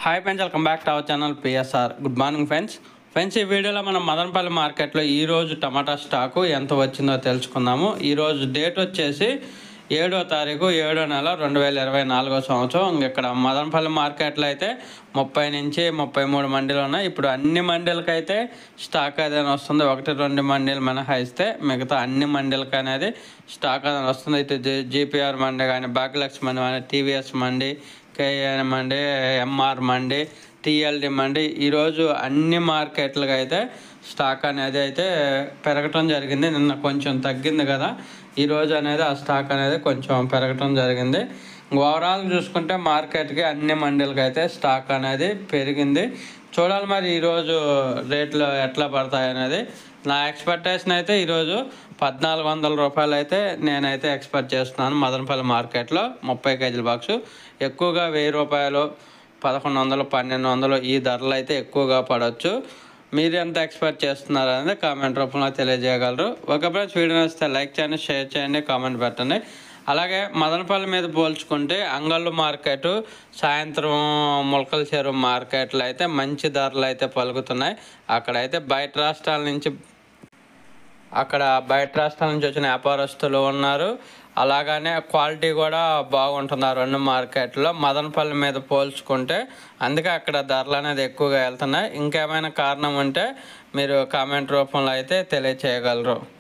hi friends welcome back to our channel PSR good morning friends friends ఈ వీడియోలో మనం మదనపల్లి మార్కెట్లో ఈరోజు టమాటా స్టాకు ఎంత వచ్చిందో తెలుసుకుందాము ఈరోజు డేట్ వచ్చేసి ఏడో తారీఖు ఏడో నెల రెండు వేల ఇరవై నాలుగో సంవత్సరం ఇంక ఇక్కడ మదనపల్లి మార్కెట్లో అయితే ముప్పై నుంచి ముప్పై మూడు మండీలు ఉన్నాయి ఇప్పుడు అన్ని మండీలకి అయితే స్టాక్ ఏదైనా వస్తుంది ఒకటి రెండు మండీలు మినహాయిస్తే మిగతా అన్ని మండీలకి అనేది స్టాక్ ఏదైనా వస్తుంది ఇటు జీపీఆర్ మండి కానీ భాగ్యలక్ష్మి మండి కానీ TVS Mandi KN Mandi MR Mandi TLD Mandi ఈరోజు అన్ని మార్కెట్లకు అయితే స్టాక్ అనేది అయితే పెరగటం జరిగింది నిన్న కొంచెం తగ్గింది కదా ఈరోజు అనేది ఆ స్టాక్ అనేది కొంచెం పెరగటం జరిగింది ఓవరాల్ చూసుకుంటే మార్కెట్కి అన్ని మండీలకి అయితే స్టాక్ అనేది పెరిగింది చూడాలి మరి ఈరోజు రేట్లు ఎట్లా పడతాయి అనేది నా ఎక్స్పెక్టేషన్ అయితే ఈరోజు పద్నాలుగు వందల రూపాయలు అయితే నేనైతే ఎక్స్పెక్ట్ చేస్తున్నాను మదనపల్లి మార్కెట్లో ముప్పై కేజీల బాక్సు ఎక్కువగా వెయ్యి రూపాయలు పదకొండు వందలు పన్నెండు వందలు ఈ ధరలు అయితే ఎక్కువగా పడవచ్చు మీరు ఎంత ఎక్స్పెక్ట్ చేస్తున్నారు అనేది కామెంట్ రూపంలో తెలియజేయగలరు ఒక ఫ్రెండ్స్ వీడియో నచ్చితే లైక్ చేయండి షేర్ చేయండి కామెంట్ పెట్టండి అలాగే మదనపల్లి మీద పోల్చుకుంటే అంగళ్ళు మార్కెట్ సాయంత్రం ములకల చెరువు మార్కెట్లో అయితే మంచి ధరలు అయితే పలుకుతున్నాయి అక్కడైతే బయట రాష్ట్రాల నుంచి అక్కడ బయట రాష్ట్రాల నుంచి వచ్చిన వ్యాపారస్తులు ఉన్నారు అలాగనే క్వాలిటీ కూడా బాగుంటుంది ఆ రెండు మార్కెట్లో మదనపల్లి మీద పోల్చుకుంటే అందుకే అక్కడ ధరలు అనేది ఎక్కువగా వెళ్తున్నాయి ఇంకేమైనా కారణం ఉంటే మీరు కామెంట్ రూపంలో అయితే తెలియచేయగలరు